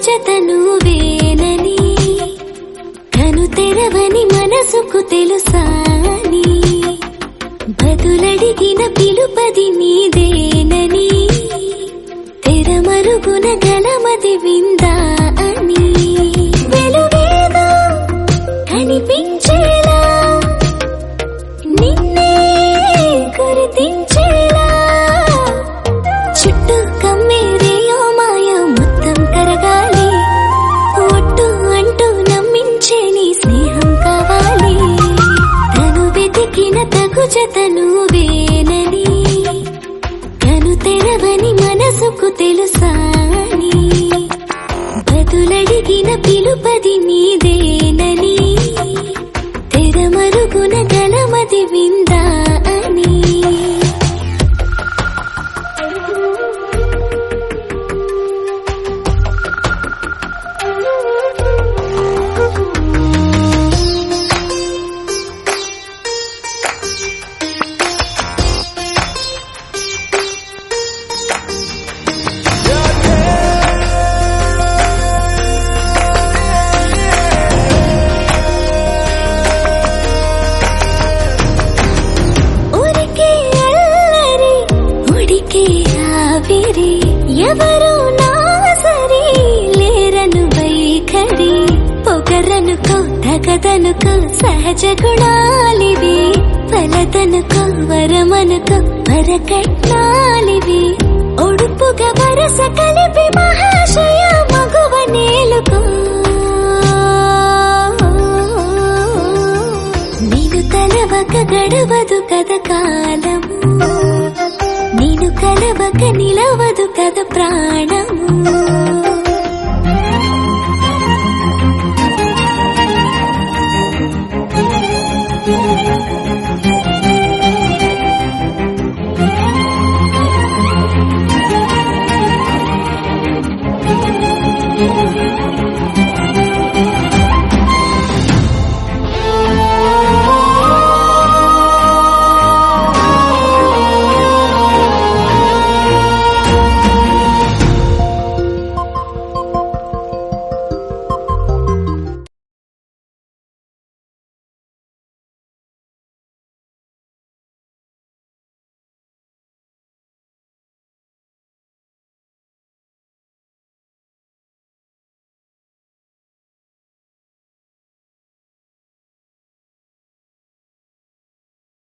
జతను వేనని కను తెరవని మనసుకు తెలుసాని బదులడిగిన పిలుపది నీదేనని తెరమరుగున గలమది విందా అని వెలుగేదో కనిపించేలా నిన్నే గుర్తించేలా చుట్టూ కమ్మేరేయో మాయ మొత్తం కరగాలి ఒట్టు అంటూ నమ్మించే నీ స్నేహం కావాలి తను వెతికిన తగు జతను వేనని కను తెరవని మనసుకు తెలుసాని బదులడిగిన పిలుపది నీదేనని తెరమరుగున గలమది విందా అని ఊరికే అల్లరి ఉడికే ఆవిరి ఎవరు నా సరి లేరను వైఖరి పొగరనుకో తగదనుకో సహజ గుణాలివి ఫలదనుకో వరమనుకో వరకట్నాలివి ఒడుపుగా వరస కలిపి మహాశయ మగువ నేలుకో నేను తలవక గడవదు కద కాలము నేను కలవక నిలవదు కద ప్రాణము